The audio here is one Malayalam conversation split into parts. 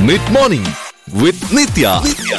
mid morning with Nithya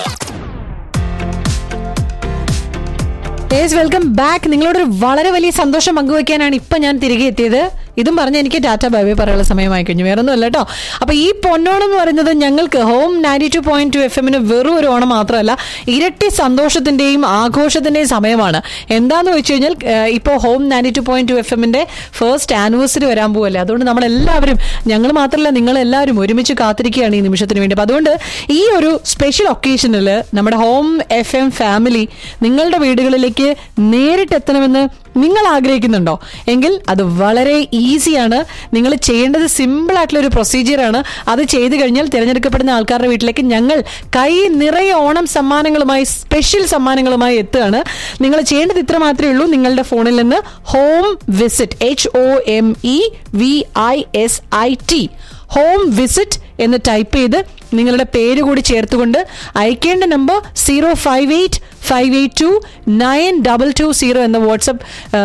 yes welcome back നിങ്ങളോടൊരു വളരെ വലിയ സന്തോഷം പങ്കുവയ്ക്കാനാണ് ഇപ്പൊ ഞാൻ തിരികെ എത്തിയത് ഇതും പറഞ്ഞ് എനിക്ക് ടാറ്റ ബൈബൈ പറയാനുള്ള സമയമായി കഴിഞ്ഞു വേറെ ഒന്നും അല്ല കേട്ടോ അപ്പൊ ഈ പൊന്നോണം എന്ന് പറയുന്നത് ഞങ്ങൾക്ക് home ninety two point two F എമ്മിന് വെറും ഒരു ഓണം മാത്രമല്ല ഇരട്ടി സന്തോഷത്തിന്റെയും ആഘോഷത്തിന്റെയും സമയമാണ് എന്താന്ന് വെച്ച് കഴിഞ്ഞാൽ ഇപ്പോൾ home ninety two point two F എമ്മിന്റെ ഫസ്റ്റ് ആനിവേഴ്സറി വരാൻ പോവല്ലേ അതുകൊണ്ട് നമ്മൾ എല്ലാവരും ഞങ്ങൾ മാത്രമല്ല നിങ്ങൾ എല്ലാവരും ഒരുമിച്ച് കാത്തിരിക്കുകയാണ് ഈ നിമിഷത്തിന് വേണ്ടി അപ്പൊ അതുകൊണ്ട് ഈ ഒരു സ്പെഷ്യൽ ഒക്കേഷനിൽ നമ്മുടെ ഹോം എഫ് എം ഫാമിലി നിങ്ങളുടെ വീടുകളിലേക്ക് നേരിട്ട് എത്തണമെന്ന് നിങ്ങൾ ആഗ്രഹിക്കുന്നുണ്ടോ എങ്കിൽ അത് വളരെ ഈസിയാണ് നിങ്ങൾ ചെയ്യേണ്ടത് സിമ്പിൾ ആയിട്ടുള്ള ഒരു പ്രൊസീജിയറാണ് അത് ചെയ്തു കഴിഞ്ഞാൽ തിരഞ്ഞെടുക്കപ്പെടുന്ന ആൾക്കാരുടെ വീട്ടിലേക്ക് ഞങ്ങൾ കൈ നിറയെ ഓണം സമ്മാനങ്ങളുമായി സ്പെഷ്യൽ സമ്മാനങ്ങളുമായി എത്തുകയാണ് നിങ്ങൾ ചെയ്യേണ്ടത് ഇത്ര മാത്രമേ ഉള്ളൂ നിങ്ങളുടെ ഫോണിൽ നിന്ന് home visit H O M E V I S I T home visit എന്ന് ടൈപ്പ് ചെയ്ത് നിങ്ങളുടെ പേര് കൂടി ചേർത്തുകൊണ്ട് അയക്കേണ്ട number zero five eight five eight two nine double two zero എന്ന വാട്സപ്പ്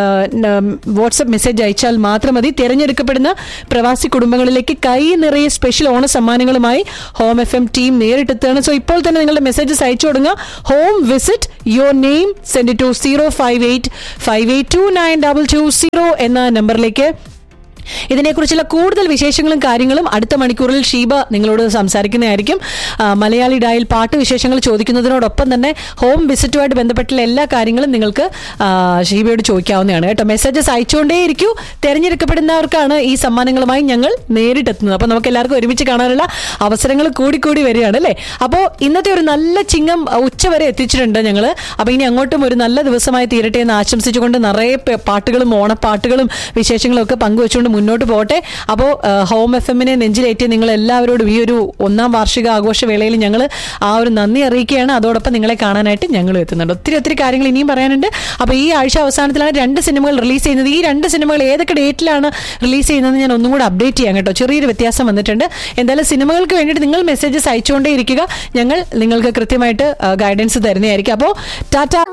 വാട്സപ്പ് മെസ്സേജ് അയച്ചാൽ മാത്രം മതി തിരഞ്ഞെടുക്കപ്പെടുന്ന പ്രവാസി കുടുംബങ്ങളിലേക്ക് കൈ നിറയെ സ്പെഷ്യൽ ഓണ സമ്മാനങ്ങളുമായി ഹോം എഫ് എം ടീം നേരിട്ടെത്തുകയാണ് സോ ഇപ്പോൾ തന്നെ നിങ്ങളുടെ മെസ്സേജസ് അയച്ചു തുടങ്ങുക home visit your name send to zero five eight five eight two nine double two zero എന്ന നമ്പറിലേക്ക് ഇതിനെക്കുറിച്ചുള്ള കൂടുതൽ വിശേഷങ്ങളും കാര്യങ്ങളും അടുത്ത മണിക്കൂറിൽ ഷീബ നിങ്ങളോട് സംസാരിക്കുന്നതായിരിക്കും ആ, മലയാളി ഡായിൽ പാട്ട് വിശേഷങ്ങൾ ചോദിക്കുന്നതിനോടൊപ്പം തന്നെ ഹോം വിസിറ്റുമായിട്ട് ബന്ധപ്പെട്ടുള്ള എല്ലാ കാര്യങ്ങളും നിങ്ങൾക്ക് ആ, ഷീബയോട് ചോദിക്കാവുന്നതാണ് കേട്ടോ മെസ്സേജസ് അയച്ചുകൊണ്ടേയിരിക്കൂ തിരഞ്ഞെടുക്കപ്പെടുന്നവർക്കാണ് ഈ സമ്മാനങ്ങളുമായി ഞങ്ങൾ നേരിട്ടെത്തുന്നത് അപ്പോൾ നമുക്ക് എല്ലാവർക്കും ഒരുമിച്ച് കാണാനുള്ള അവസരങ്ങൾ കൂടിക്കൂടി വരികയാണ് അല്ലേ അപ്പോൾ ഇന്നത്തെ ഒരു നല്ല ചിങ്ങം ആ, ഉച്ച വരെ എത്തിച്ചിട്ടുണ്ട് ഞങ്ങൾ അപ്പോൾ ഇനി അങ്ങോട്ടും ഒരു നല്ല ദിവസമായി തീരട്ടെ എന്ന് ആശംസിച്ചുകൊണ്ട് നിറയെ പെ- പാട്ടുകളും ഓണപ്പാട്ടുകളും വിശേഷങ്ങളും ഒക്കെ പങ്കുവെച്ചുകൊണ്ട് മുന്നോട്ട് പോകട്ടെ അപ്പോൾ ഹോം എഫ് എമ്മിനെ നെഞ്ചിലേറ്റി നിങ്ങൾ എല്ലാവരോടും ഈ ഒരു ഒന്നാം വാർഷിക ആഘോഷ വേളയിൽ ഞങ്ങൾ ആ ഒരു നന്ദി അറിയിക്കുകയാണ് അതോടൊപ്പം നിങ്ങളെ കാണാനായിട്ട് ഞങ്ങൾ എത്തുന്നുണ്ട് ഒത്തിരി ഒത്തിരി കാര്യങ്ങൾ ഇനിയും പറയാനുണ്ട് അപ്പോൾ ഈ ആഴ്ച അവസാനത്തിലാണ് രണ്ട് സിനിമകൾ റിലീസ് ചെയ്യുന്നത് ഈ രണ്ട് സിനിമകൾ ഏതൊക്കെ ഡേറ്റിലാണ് റിലീസ് ചെയ്യുന്നത് ഞാൻ ഒന്നും കൂടെ അപ്ഡേറ്റ് ചെയ്യാം കേട്ടോ ചെറിയൊരു വ്യത്യാസം വന്നിട്ടുണ്ട് എന്തായാലും സിനിമകൾക്ക് വേണ്ടിയിട്ട് നിങ്ങൾ മെസ്സേജസ് അയച്ചുകൊണ്ടേ ഇരിക്കുക ഞങ്ങൾ നിങ്ങൾക്ക് കൃത്യമായിട്ട് ഗൈഡൻസ് തരുന്നതായിരിക്കും അപ്പോൾ ടാറ്റ